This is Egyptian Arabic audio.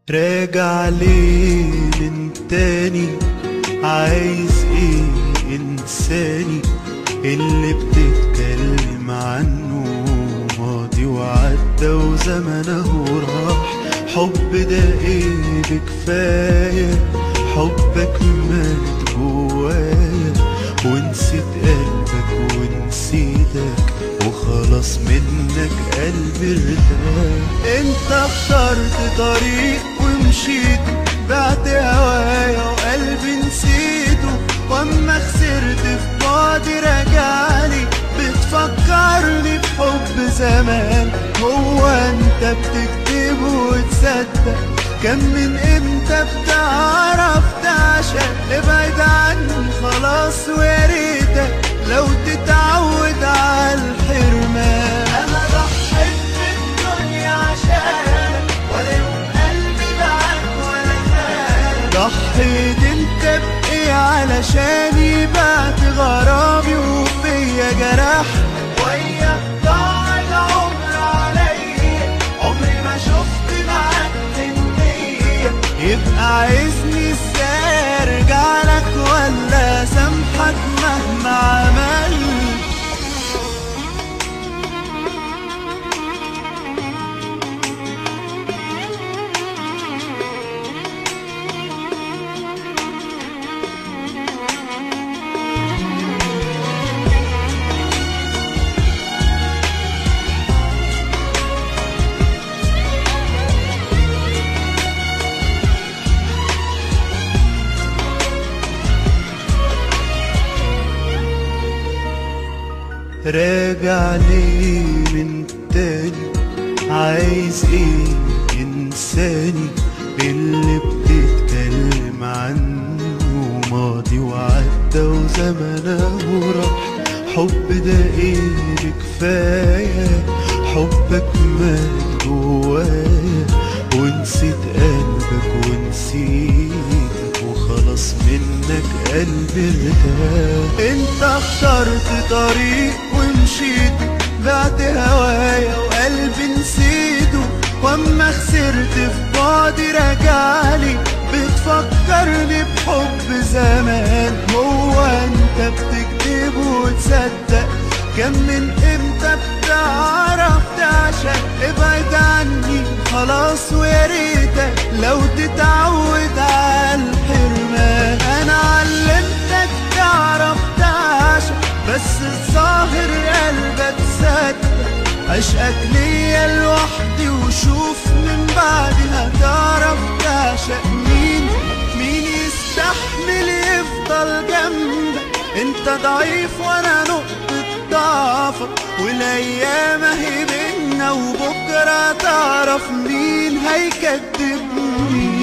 راجع ليه من تاني عايز ايه انساني اللي بتتكلم عنه ماضي وعدى وزمنه راح حب ده ايه بكفاية حبك مات جوايا ونسيت قلبك ونسيتك وخلاص منك قلبي ارتاح انت اخترت طريق ومشيت بعت هوايا وقلبي نسيته واما خسرت في بعدي رجعلي بتفكرني بحب زمان هو انت بتكتب وتصدق كان من امتى بتعرف تعشق ابعد عني خلاص ويا ريتك لو تتعود على الحرمان انا ضحيت بالدنيا عشانك ولا يوم قلبي معاك ولا خانك ضحيت انت بايه علشاني بعت غرامي وفيا جرح وياك ضاع العمر عليا عمري ما شفت معاك حنية يبقى عايزني ازاي ارجع لك ولا سامحك مهما عملت راجع ليه من تاني عايز ايه انساني اللي بتتكلم عنه ماضي وعدى وزمنه راح حب ده ايه بكفاية حبك مات جوايا ونسيت قلبك ونسيتك وخلاص منك قلبي ارتاح انت اخترت طريق ومشيت بعت هوايا وقلبي نسيته واما خسرت في بعدي رجعلي بتفكرني بحب زمان هو انت بتكذب وتصدق كان من امتى بتعرف تعشق ابعد عني خلاص ويا ريتك لو تتعود على الحرمان انا علمتك تعرف تعشق بس الظاهر قلبك صدق عشقك ليا لوحدي وشوف من بعدي هتعرف تعشق مين مين يستحمل يفضل جنبك انت ضعيف وانا نقطة ضعفك والايام اهي بينا وبكرة تعرف مين هيكدبني